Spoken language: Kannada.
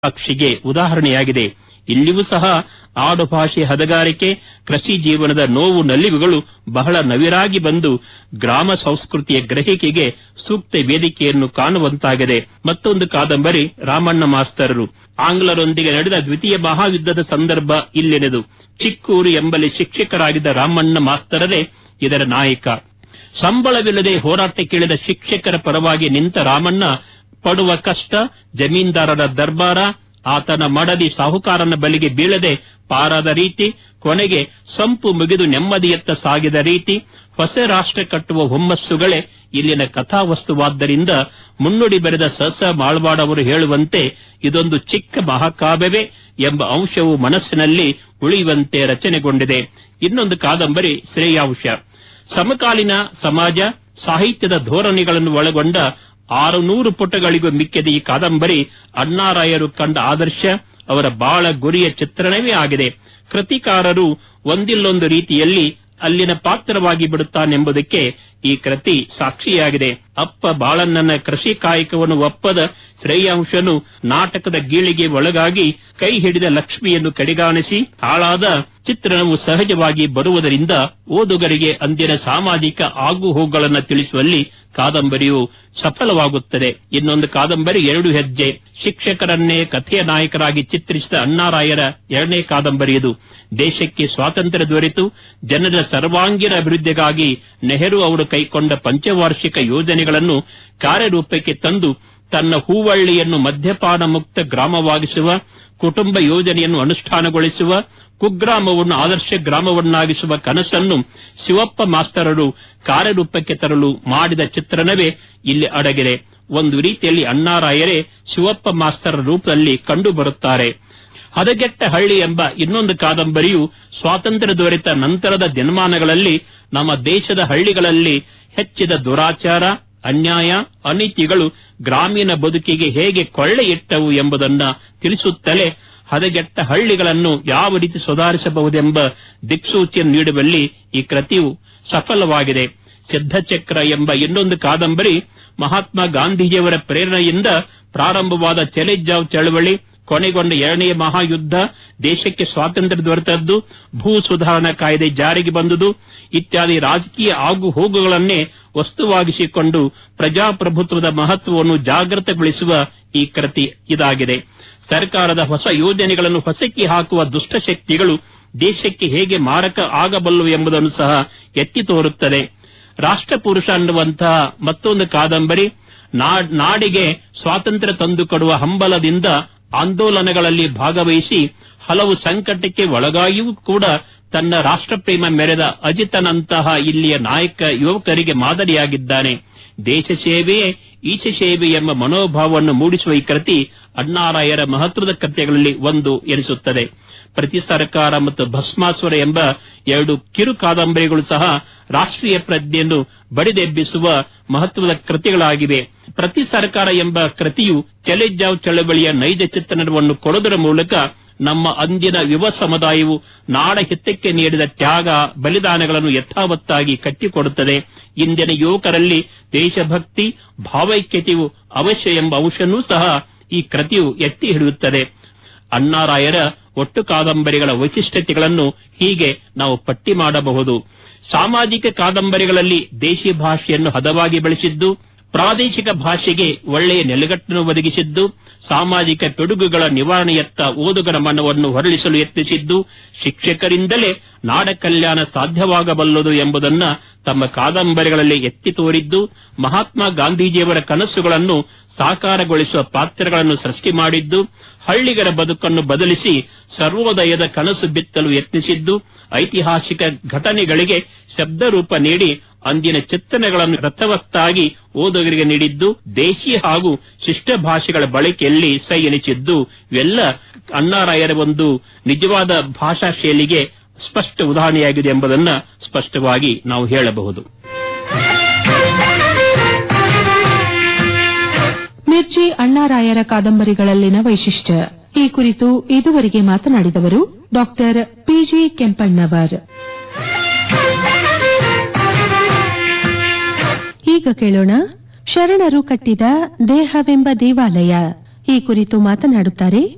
ಸಾಕ್ಷಿಗೆ ಉದಾಹರಣೆಯಾಗಿದೆ ಇಲ್ಲಿಯೂ ಸಹ ಆಡು ಭಾಷೆ ಹದಗಾರಿಕೆ ಕೃಷಿ ಜೀವನದ ನೋವು ನಲಿವುಗಳು ಬಹಳ ನವಿರಾಗಿ ಬಂದು ಗ್ರಾಮ ಸಂಸ್ಕೃತಿಯ ಗ್ರಹಿಕೆಗೆ ಸೂಕ್ತ ವೇದಿಕೆಯನ್ನು ಕಾಣುವಂತಾಗಿದೆ ಮತ್ತೊಂದು ಕಾದಂಬರಿ ರಾಮಣ್ಣ ಮಾಸ್ತರರು ಆಂಗ್ಲರೊಂದಿಗೆ ನಡೆದ ದ್ವಿತೀಯ ಮಹಾಯುದ್ಧದ ಸಂದರ್ಭ ಇಲ್ಲೆನೆದು ಚಿಕ್ಕೂರು ಎಂಬಲ್ಲಿ ಶಿಕ್ಷಕರಾಗಿದ್ದ ರಾಮಣ್ಣ ಮಾಸ್ತರರೇ ಇದರ ನಾಯಕ ಸಂಬಳವಿಲ್ಲದೆ ಹೋರಾಟಕ್ಕಿಳಿದ ಶಿಕ್ಷಕರ ಪರವಾಗಿ ನಿಂತ ರಾಮಣ್ಣ ಪಡುವ ಕಷ್ಟ ಜಮೀನ್ದಾರರ ದರ್ಬಾರ ಆತನ ಮಡದಿ ಸಾಹುಕಾರನ ಬಲಿಗೆ ಬೀಳದೆ ಪಾರಾದ ರೀತಿ ಕೊನೆಗೆ ಸಂಪು ಮುಗಿದು ನೆಮ್ಮದಿಯತ್ತ ಸಾಗಿದ ರೀತಿ ಹೊಸ ರಾಷ್ಟ್ರ ಕಟ್ಟುವ ಹುಮ್ಮಸ್ಸುಗಳೇ ಇಲ್ಲಿನ ಕಥಾವಸ್ತುವಾದ್ದರಿಂದ ಮುನ್ನುಡಿ ಬರೆದ ಸಸ ಮಾಳ್ವಾಡ್ ಅವರು ಹೇಳುವಂತೆ ಇದೊಂದು ಚಿಕ್ಕ ಮಹಾಕಾವ್ಯವೇ ಎಂಬ ಅಂಶವು ಮನಸ್ಸಿನಲ್ಲಿ ಉಳಿಯುವಂತೆ ರಚನೆಗೊಂಡಿದೆ ಇನ್ನೊಂದು ಕಾದಂಬರಿ ಶ್ರೇಯಾಂಶ ಸಮಕಾಲೀನ ಸಮಾಜ ಸಾಹಿತ್ಯದ ಧೋರಣೆಗಳನ್ನು ಒಳಗೊಂಡ ಆರು ನೂರು ಪುಟಗಳಿಗೂ ಮಿಕ್ಕಿದ ಈ ಕಾದಂಬರಿ ಅಣ್ಣಾರಾಯರು ಕಂಡ ಆದರ್ಶ ಅವರ ಬಾಳ ಗುರಿಯ ಚಿತ್ರಣವೇ ಆಗಿದೆ ಕೃತಿಕಾರರು ಒಂದಿಲ್ಲೊಂದು ರೀತಿಯಲ್ಲಿ ಅಲ್ಲಿನ ಪಾತ್ರವಾಗಿ ಬಿಡುತ್ತಾನೆಂಬುದಕ್ಕೆ ಈ ಕೃತಿ ಸಾಕ್ಷಿಯಾಗಿದೆ ಅಪ್ಪ ಬಾಳಣ್ಣನ ಕೃಷಿ ಕಾಯಕವನ್ನು ಒಪ್ಪದ ಶ್ರೇಯಾಂಶನು ನಾಟಕದ ಗೀಳಿಗೆ ಒಳಗಾಗಿ ಕೈ ಹಿಡಿದ ಲಕ್ಷ್ಮಿಯನ್ನು ಕಡೆಗಾಣಿಸಿ ಹಾಳಾದ ಚಿತ್ರಣವು ಸಹಜವಾಗಿ ಬರುವುದರಿಂದ ಓದುಗರಿಗೆ ಅಂದಿನ ಸಾಮಾಜಿಕ ಆಗುಹೋಗುಗಳನ್ನು ತಿಳಿಸುವಲ್ಲಿ ಕಾದಂಬರಿಯು ಸಫಲವಾಗುತ್ತದೆ ಇನ್ನೊಂದು ಕಾದಂಬರಿ ಎರಡು ಹೆಜ್ಜೆ ಶಿಕ್ಷಕರನ್ನೇ ಕಥೆಯ ನಾಯಕರಾಗಿ ಚಿತ್ರಿಸಿದ ಅಣ್ಣಾರಾಯರ ಎರಡನೇ ಕಾದಂಬರಿ ಇದು ದೇಶಕ್ಕೆ ಸ್ವಾತಂತ್ರ್ಯ ದೊರೆತು ಜನರ ಸರ್ವಾಂಗೀಣ ಅಭಿವೃದ್ಧಿಗಾಗಿ ನೆಹರು ಅವರು ಕೈಕೊಂಡ ಪಂಚವಾರ್ಷಿಕ ಯೋಜನೆಗಳನ್ನು ಕಾರ್ಯರೂಪಕ್ಕೆ ತಂದು ತನ್ನ ಹೂವಳ್ಳಿಯನ್ನು ಮದ್ಯಪಾನ ಮುಕ್ತ ಗ್ರಾಮವಾಗಿಸುವ ಕುಟುಂಬ ಯೋಜನೆಯನ್ನು ಅನುಷ್ಠಾನಗೊಳಿಸುವ ಕುಗ್ರಾಮವನ್ನು ಆದರ್ಶ ಗ್ರಾಮವನ್ನಾಗಿಸುವ ಕನಸನ್ನು ಶಿವಪ್ಪ ಮಾಸ್ತರರು ಕಾರ್ಯರೂಪಕ್ಕೆ ತರಲು ಮಾಡಿದ ಚಿತ್ರಣವೇ ಇಲ್ಲಿ ಅಡಗಿದೆ ಒಂದು ರೀತಿಯಲ್ಲಿ ಅಣ್ಣಾರಾಯರೇ ಶಿವಪ್ಪ ಮಾಸ್ತರ ರೂಪದಲ್ಲಿ ಕಂಡು ಬರುತ್ತಾರೆ ಹದಗೆಟ್ಟ ಹಳ್ಳಿ ಎಂಬ ಇನ್ನೊಂದು ಕಾದಂಬರಿಯು ಸ್ವಾತಂತ್ರ್ಯ ದೊರೆತ ನಂತರದ ದಿನಮಾನಗಳಲ್ಲಿ ನಮ್ಮ ದೇಶದ ಹಳ್ಳಿಗಳಲ್ಲಿ ಹೆಚ್ಚಿದ ದುರಾಚಾರ ಅನ್ಯಾಯ ಅನೀತಿಗಳು ಗ್ರಾಮೀಣ ಬದುಕಿಗೆ ಹೇಗೆ ಕೊಳ್ಳೆ ಇಟ್ಟವು ಎಂಬುದನ್ನ ತಿಳಿಸುತ್ತಲೇ ಹದಗೆಟ್ಟ ಹಳ್ಳಿಗಳನ್ನು ಯಾವ ರೀತಿ ಸುಧಾರಿಸಬಹುದೆಂಬ ದಿಕ್ಸೂಚಿಯನ್ನು ನೀಡುವಲ್ಲಿ ಈ ಕೃತಿಯು ಸಫಲವಾಗಿದೆ ಸಿದ್ಧಚಕ್ರ ಎಂಬ ಇನ್ನೊಂದು ಕಾದಂಬರಿ ಮಹಾತ್ಮ ಗಾಂಧೀಜಿಯವರ ಪ್ರೇರಣೆಯಿಂದ ಪ್ರಾರಂಭವಾದ ಚೆಲೆಜಾವ್ ಚಳವಳಿ ಕೊನೆಗೊಂಡ ಎರಡನೆಯ ಮಹಾಯುದ್ಧ ದೇಶಕ್ಕೆ ಸ್ವಾತಂತ್ರ್ಯ ದೊರೆತದ್ದು ಭೂ ಸುಧಾರಣಾ ಕಾಯ್ದೆ ಜಾರಿಗೆ ಬಂದುದು ಇತ್ಯಾದಿ ರಾಜಕೀಯ ಆಗು ಹೋಗುಗಳನ್ನೇ ವಸ್ತುವಾಗಿಸಿಕೊಂಡು ಪ್ರಜಾಪ್ರಭುತ್ವದ ಮಹತ್ವವನ್ನು ಜಾಗೃತಗೊಳಿಸುವ ಈ ಕೃತಿ ಇದಾಗಿದೆ ಸರ್ಕಾರದ ಹೊಸ ಯೋಜನೆಗಳನ್ನು ಹೊಸಕಿ ಹಾಕುವ ದುಷ್ಟಶಕ್ತಿಗಳು ದೇಶಕ್ಕೆ ಹೇಗೆ ಮಾರಕ ಆಗಬಲ್ಲವು ಎಂಬುದನ್ನು ಸಹ ಎತ್ತಿ ತೋರುತ್ತದೆ ರಾಷ್ಟ್ರಪುರುಷ ಅನ್ನುವಂತಹ ಮತ್ತೊಂದು ಕಾದಂಬರಿ ನಾ- ನಾಡಿಗೆ ಸ್ವಾತಂತ್ರ್ಯ ತಂದುಕೊಡುವ ಹಂಬಲದಿಂದ ಆಂದೋಲನಗಳಲ್ಲಿ ಭಾಗವಹಿಸಿ ಹಲವು ಸಂಕಟಕ್ಕೆ ಒಳಗಾಗಿಯೂ ಕೂಡ ತನ್ನ ರಾಷ್ಟ್ರಪ್ರೇಮ ಮೆರೆದ ಅಜಿತನಂತಹ ಇಲ್ಲಿಯ ನಾಯಕ ಯುವಕರಿಗೆ ಮಾದರಿಯಾಗಿದ್ದಾನೆ ದೇಶ ಸೇವೆಯೇ ಈಚ ಸೇವೆ ಎಂಬ ಮನೋಭಾವವನ್ನು ಮೂಡಿಸುವ ಈ ಕೃತಿ ಅಣ್ಣಾರಾಯರ ಮಹತ್ವದ ಕೃತ್ಯಗಳಲ್ಲಿ ಒಂದು ಎನಿಸುತ್ತದೆ ಪ್ರತಿ ಸರ್ಕಾರ ಮತ್ತು ಭಸ್ಮಾಸುರ ಎಂಬ ಎರಡು ಕಿರು ಕಾದಂಬರಿಗಳು ಸಹ ರಾಷ್ಟ್ರೀಯ ಪ್ರಜ್ಞೆಯನ್ನು ಬಡಿದೆಬ್ಬಿಸುವ ಮಹತ್ವದ ಕೃತಿಗಳಾಗಿವೆ ಪ್ರತಿ ಸರ್ಕಾರ ಎಂಬ ಕೃತಿಯು ಚೆಲೆಜಾವ್ ಚಳವಳಿಯ ನೈಜ ಚಿತ್ರಣವನ್ನು ಕೊಡುವುದರ ಮೂಲಕ ನಮ್ಮ ಅಂದಿನ ಯುವ ಸಮುದಾಯವು ನಾಡ ಹಿತಕ್ಕೆ ನೀಡಿದ ತ್ಯಾಗ ಬಲಿದಾನಗಳನ್ನು ಯಥಾವತ್ತಾಗಿ ಕಟ್ಟಿಕೊಡುತ್ತದೆ ಇಂದಿನ ಯುವಕರಲ್ಲಿ ದೇಶಭಕ್ತಿ ಭಾವೈಕ್ಯತೆಯು ಅವಶ್ಯ ಎಂಬ ಅಂಶನೂ ಸಹ ಈ ಕೃತಿಯು ಎತ್ತಿ ಹಿಡಿಯುತ್ತದೆ ಅಣ್ಣಾರಾಯರ ಒಟ್ಟು ಕಾದಂಬರಿಗಳ ವೈಶಿಷ್ಟ್ಯತೆಗಳನ್ನು ಹೀಗೆ ನಾವು ಪಟ್ಟಿ ಮಾಡಬಹುದು ಸಾಮಾಜಿಕ ಕಾದಂಬರಿಗಳಲ್ಲಿ ದೇಶಿ ಭಾಷೆಯನ್ನು ಹದವಾಗಿ ಬೆಳೆಸಿದ್ದು ಪ್ರಾದೇಶಿಕ ಭಾಷೆಗೆ ಒಳ್ಳೆಯ ನೆಲೆಗಟ್ಟನ್ನು ಒದಗಿಸಿದ್ದು ಸಾಮಾಜಿಕ ಪಿಡುಗುಗಳ ನಿವಾರಣೆಯತ್ತ ಓದುಗರ ಮನವನ್ನು ಹೊರಳಿಸಲು ಯತ್ನಿಸಿದ್ದು ಶಿಕ್ಷಕರಿಂದಲೇ ನಾಡ ಕಲ್ಯಾಣ ಸಾಧ್ಯವಾಗಬಲ್ಲದು ಎಂಬುದನ್ನ ತಮ್ಮ ಕಾದಂಬರಿಗಳಲ್ಲಿ ಎತ್ತಿ ತೋರಿದ್ದು ಮಹಾತ್ಮ ಗಾಂಧೀಜಿಯವರ ಕನಸುಗಳನ್ನು ಸಾಕಾರಗೊಳಿಸುವ ಪಾತ್ರಗಳನ್ನು ಸೃಷ್ಟಿ ಮಾಡಿದ್ದು ಹಳ್ಳಿಗರ ಬದುಕನ್ನು ಬದಲಿಸಿ ಸರ್ವೋದಯದ ಕನಸು ಬಿತ್ತಲು ಯತ್ನಿಸಿದ್ದು ಐತಿಹಾಸಿಕ ಘಟನೆಗಳಿಗೆ ಶಬ್ದರೂಪ ನೀಡಿ ಅಂದಿನ ಚಿತ್ರಣಗಳನ್ನು ರಥವತ್ತಾಗಿ ಓದುಗರಿಗೆ ನೀಡಿದ್ದು ದೇಶಿ ಹಾಗೂ ಶಿಷ್ಟ ಭಾಷೆಗಳ ಬಳಕೆಯಲ್ಲಿ ಸೈ ಎನಿಸಿದ್ದು ಇವೆಲ್ಲ ಅಣ್ಣಾರಾಯರ ಒಂದು ನಿಜವಾದ ಭಾಷಾ ಶೈಲಿಗೆ ಸ್ಪಷ್ಟ ಉದಾಹರಣೆಯಾಗಿದೆ ಎಂಬುದನ್ನ ಸ್ಪಷ್ಟವಾಗಿ ನಾವು ಹೇಳಬಹುದು ಮಿರ್ಜಿ ಅಣ್ಣಾರಾಯರ ಕಾದಂಬರಿಗಳಲ್ಲಿನ ವೈಶಿಷ್ಟ್ಯ ಈ ಕುರಿತು ಇದುವರೆಗೆ ಮಾತನಾಡಿದವರು ಡಾಕ್ಟರ್ ಪಿಜಿ ಕೆಂಪಣ್ಣವರ್ ಈಗ ಕೇಳೋಣ ಶರಣರು ಕಟ್ಟಿದ ದೇಹವೆಂಬ ದೇವಾಲಯ ಈ ಕುರಿತು ಮಾತನಾಡುತ್ತಾರೆ